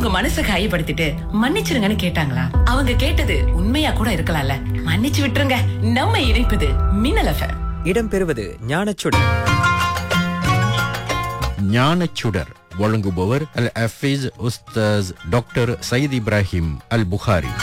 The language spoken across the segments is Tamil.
உங்க மனசை காயப்படுத்திட்டு மன்னிச்சிருங்கன்னு கேட்டாங்களா அவங்க கேட்டது உண்மையா கூட இருக்கலாம்ல மன்னிச்சு விட்டுருங்க நம்ம இணைப்பது மின்னல் எஃப்எம் இடம்பெறுவது ஞானச்சுடர் ஞானச்சுடர் வழங்குபவர் அல் அஃபீஸ் உஸ்தாஸ் டாக்டர் சயீத் இப்ராஹிம் அல் புகாரி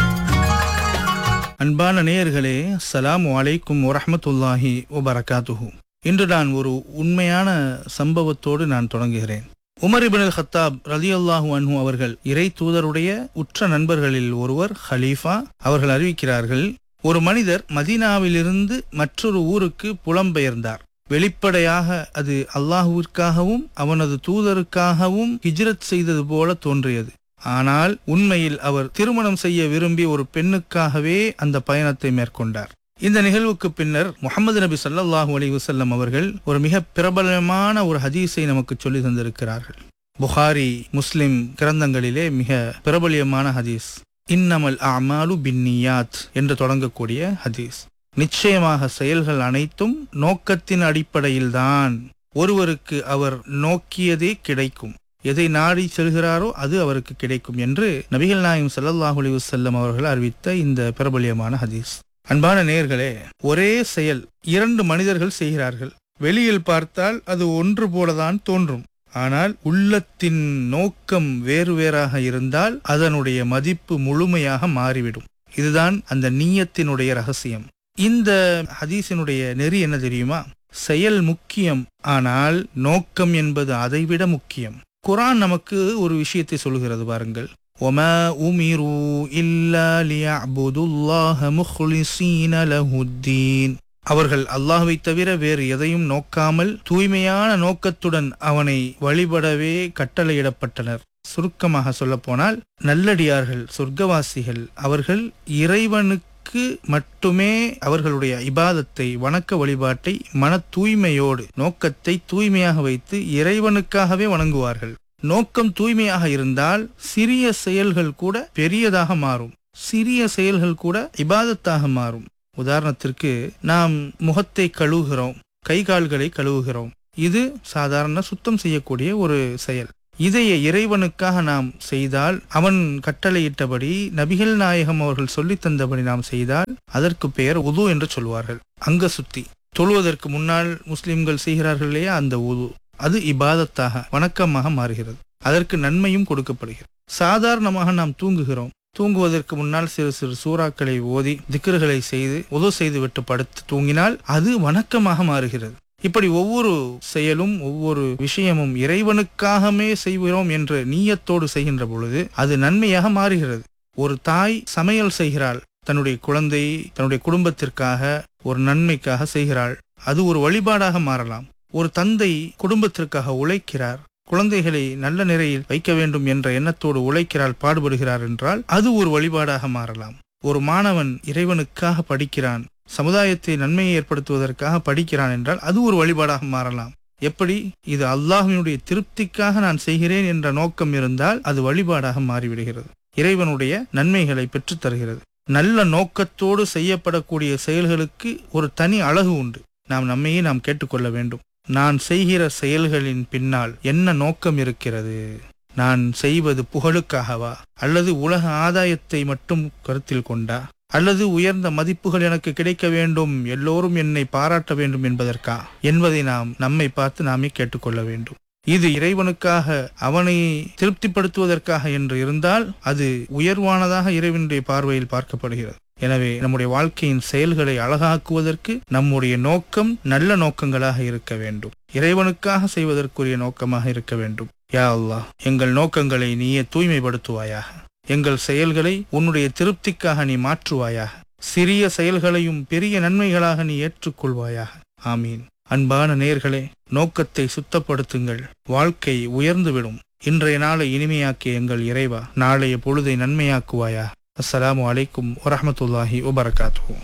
அன்பான நேயர்களே அஸ்ஸலாமு அலைக்கும் வரஹ்மத்துல்லாஹி வபரகாத்துஹு இன்று நான் ஒரு உண்மையான சம்பவத்தோடு நான் தொடங்குகிறேன் உமர் இபின் அல் ஹத்தாப் ரலியல்லாஹு அன்ஹு அவர்கள் இறை தூதருடைய உற்ற நண்பர்களில் ஒருவர் ஹலீஃபா அவர்கள் அறிவிக்கிறார்கள் ஒரு மனிதர் மதீனாவிலிருந்து மற்றொரு ஊருக்கு புலம்பெயர்ந்தார் வெளிப்படையாக அது அல்லாஹுவிற்காகவும் அவனது தூதருக்காகவும் ஹிஜ்ரத் செய்தது போல தோன்றியது ஆனால் உண்மையில் அவர் திருமணம் செய்ய விரும்பி ஒரு பெண்ணுக்காகவே அந்த பயணத்தை மேற்கொண்டார் இந்த நிகழ்வுக்கு பின்னர் முகமது நபி ஸல்லல்லாஹு அலைஹி வஸல்லம் அவர்கள் ஒரு மிக பிரபலமான ஒரு ஹதீஸை நமக்கு சொல்லி தந்திருக்கிறார்கள் புகாரி முஸ்லிம் கிரந்தங்களிலே மிக பிரபலியமான ஹதீஸ் இன்னமல் அமாலு பின்னியாத் என்று தொடங்கக்கூடிய ஹதீஸ் நிச்சயமாக செயல்கள் அனைத்தும் நோக்கத்தின் அடிப்படையில்தான் ஒருவருக்கு அவர் நோக்கியதே கிடைக்கும் எதை நாடி செல்கிறாரோ அது அவருக்கு கிடைக்கும் என்று நபிகள் நாயம் ஸல்லல்லாஹு அலைஹி வஸல்லம் அவர்கள் அறிவித்த இந்த பிரபலியமான ஹதீஸ் அன்பான நேயர்களே ஒரே செயல் இரண்டு மனிதர்கள் செய்கிறார்கள் வெளியில் பார்த்தால் அது ஒன்று போலதான் தோன்றும் ஆனால் உள்ளத்தின் நோக்கம் வேறு வேறாக இருந்தால் அதனுடைய மதிப்பு முழுமையாக மாறிவிடும் இதுதான் அந்த நீயத்தினுடைய ரகசியம் இந்த ஹதீஸினுடைய நெறி என்ன தெரியுமா செயல் முக்கியம் ஆனால் நோக்கம் என்பது அதைவிட முக்கியம் குரான் நமக்கு ஒரு விஷயத்தை சொல்கிறது பாருங்கள் وما أمروا إلا ليعبدوا الله مخلصين له الدين அவர்கள் அல்லாஹ்வை தவிர வேறு எதையும் நோக்காமல் தூய்மையான நோக்கத்துடன் அவனை வழிபடவே கட்டளையிடப்பட்டனர் சுருக்கமாக சொல்லப்போனால் நல்லடியார்கள் சொர்க்கவாசிகள் அவர்கள் இறைவனுக்கு மட்டுமே அவர்களுடைய இபாதத்தை வணக்க வழிபாட்டை மன தூய்மையோடு நோக்கத்தை தூய்மையாக வைத்து இறைவனுக்காகவே வணங்குவார்கள் நோக்கம் தூய்மையாக இருந்தால் சிறிய செயல்கள் கூட பெரியதாக மாறும் சிறிய செயல்கள் கூட இபாதத்தாக மாறும் உதாரணத்திற்கு நாம் முகத்தை கழுவுகிறோம் கை கால்களை கழுவுகிறோம் இது சாதாரண சுத்தம் செய்யக்கூடிய ஒரு செயல் இதைய இறைவனுக்காக நாம் செய்தால் அவன் கட்டளையிட்டபடி நபிகள் நாயகம் அவர்கள் சொல்லித் தந்தபடி நாம் செய்தால் அதற்கு பெயர் உது என்று சொல்வார்கள் அங்க சுத்தி தொழுவதற்கு முன்னால் முஸ்லிம்கள் செய்கிறார்கள் இல்லையா அந்த உது அது இபாதத்தாக வணக்கமாக மாறுகிறது அதற்கு நன்மையும் கொடுக்கப்படுகிறது சாதாரணமாக நாம் தூங்குகிறோம் தூங்குவதற்கு முன்னால் சிறு சிறு சூறாக்களை ஓதி திக்கர்களை செய்து உதவு செய்து விட்டு படுத்து தூங்கினால் அது வணக்கமாக மாறுகிறது இப்படி ஒவ்வொரு செயலும் ஒவ்வொரு விஷயமும் இறைவனுக்காகவே செய்கிறோம் என்ற நீயத்தோடு செய்கின்ற பொழுது அது நன்மையாக மாறுகிறது ஒரு தாய் சமையல் செய்கிறாள் தன்னுடைய குழந்தை தன்னுடைய குடும்பத்திற்காக ஒரு நன்மைக்காக செய்கிறாள் அது ஒரு வழிபாடாக மாறலாம் ஒரு தந்தை குடும்பத்திற்காக உழைக்கிறார் குழந்தைகளை நல்ல நிலையில் வைக்க வேண்டும் என்ற எண்ணத்தோடு உழைக்கிறாள் பாடுபடுகிறார் என்றால் அது ஒரு வழிபாடாக மாறலாம் ஒரு மாணவன் இறைவனுக்காக படிக்கிறான் சமுதாயத்தை நன்மையை ஏற்படுத்துவதற்காக படிக்கிறான் என்றால் அது ஒரு வழிபாடாக மாறலாம் எப்படி இது அல்லாஹினுடைய திருப்திக்காக நான் செய்கிறேன் என்ற நோக்கம் இருந்தால் அது வழிபாடாக மாறிவிடுகிறது இறைவனுடைய நன்மைகளை பெற்றுத் தருகிறது நல்ல நோக்கத்தோடு செய்யப்படக்கூடிய செயல்களுக்கு ஒரு தனி அழகு உண்டு நாம் நம்மையே நாம் கேட்டுக்கொள்ள வேண்டும் நான் செய்கிற செயல்களின் பின்னால் என்ன நோக்கம் இருக்கிறது நான் செய்வது புகழுக்காகவா அல்லது உலக ஆதாயத்தை மட்டும் கருத்தில் கொண்டா அல்லது உயர்ந்த மதிப்புகள் எனக்கு கிடைக்க வேண்டும் எல்லோரும் என்னை பாராட்ட வேண்டும் என்பதற்கா என்பதை நாம் நம்மை பார்த்து நாமே கேட்டுக்கொள்ள வேண்டும் இது இறைவனுக்காக அவனை திருப்திப்படுத்துவதற்காக என்று இருந்தால் அது உயர்வானதாக இறைவனுடைய பார்வையில் பார்க்கப்படுகிறது எனவே நம்முடைய வாழ்க்கையின் செயல்களை அழகாக்குவதற்கு நம்முடைய நோக்கம் நல்ல நோக்கங்களாக இருக்க வேண்டும் இறைவனுக்காக செய்வதற்குரிய நோக்கமாக இருக்க வேண்டும் யா அல்லாஹ் எங்கள் நோக்கங்களை நீயே தூய்மைப்படுத்துவாயாக எங்கள் செயல்களை உன்னுடைய திருப்திக்காக நீ மாற்றுவாயாக சிறிய செயல்களையும் பெரிய நன்மைகளாக நீ ஏற்றுக்கொள்வாயாக ஆமீன் அன்பான நேர்களே நோக்கத்தை சுத்தப்படுத்துங்கள் வாழ்க்கை உயர்ந்துவிடும் இன்றைய நாளை இனிமையாக்கிய எங்கள் இறைவா நாளைய பொழுதை நன்மையாக்குவாயா அஸ்ஸலாமு அலைக்கும் வரஹமத்துல்லாஹி வபரகாத்துஹு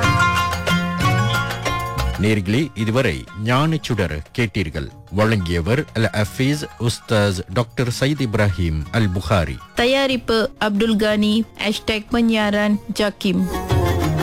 நேர்களே இதுவரை ஞானச்சுடர் கேட்டீர்கள் வழங்கியவர் அல் அஃபீஸ் உஸ்தாஸ் டாக்டர் சயீத் இப்ராஹிம் அல் புகாரி தயாரிப்பு அப்துல் கானி ஹேஷ்டேக் பன்யாரன் ஜாக்கிம்